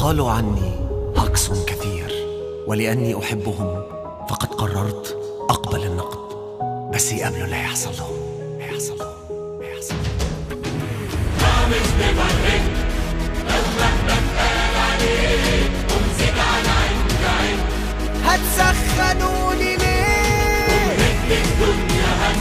قالوا عني هقص كثير ولأني أحبهم فقد قررت أقبل النقد بس يقابلوا لا يحصل لهم لا يحصل لهم لا يحصل لهم هتسخنوني ليه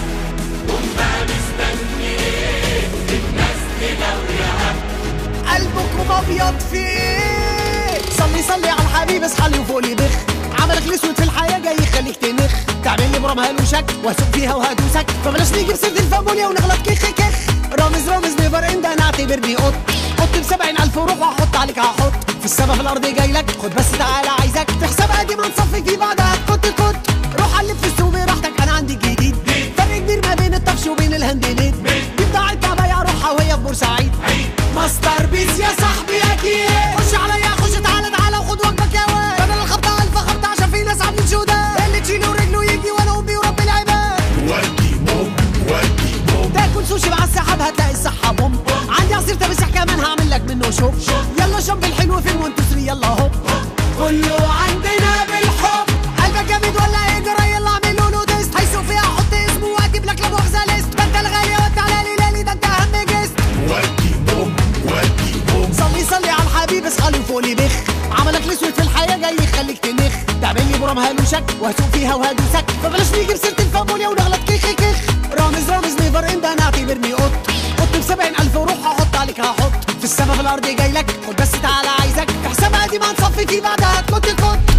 قلبكم ابيض في ايه صلي صلي على الحبيب اصحى لي وفوقي بخ عملك الاسود في الحياه جاي يخليك تنخ تعمل لي برام هلوشك واسوق فيها وهدوسك فبلاش نيجي بسيره الفاموليا ونغلط كيخ كيخ رامز رامز نيفر اند انا اعتبرني قط قط بسبعين الف وروح وهحط عليك هحط في السما في الارض جاي لك خد بس تعالى عايزك في حساب قديم هنصفي فيه بعدها كنت كنت روح قلب في السوق براحتك انا عندي جديد فرق كبير ما بين الطفش وبين الهاند ميد دي بضاعتنا بايع روحها وهي في بورسعيد ماستر بيس يا صاحبي اكيد خش عليا خش تعالى تعالى وخد وجبك يا واد بدل الخبطه الف خبطه عشان في ناس عاملين جوده اللي تشيله رجله يجي وانا امي ورب العباد ودي بوم ودي بوم تاكل سوشي مع السحاب هتلاقي الصحة بوم عندي عصير تمسح كمان هعمل لك منه شوب يلا شوب الحلو فين وانتو ثري يلا هوب كله عندنا بالحب قلبك جامد ولا ايه جرى يلا اعملوا له تيست هيسوق فيها حط اسمه واجيب لك لا مؤاخذة ليست ده انت الغالية وانت على لي لالي ده انت اهم جست ودي بوم ودي بوم صلي صلي على الحبيب اصحى لي وفوقي بخ عملك الاسود في الحياه جاي يخليك تنخ تعمل لي برام هلوشك وهسوق فيها وهدوسك فبلاش نيجي بسيره الفاموليا ونغلط كيخ كيخ رامز رامز نيفر اند انا اعتبرني قط قط بسبعين الف وروح هحط عليك هحط في السما في الارض جاي لك خد بس تعالى عايزك في حساب قديم هنصفي فيه بعدها كنت كنت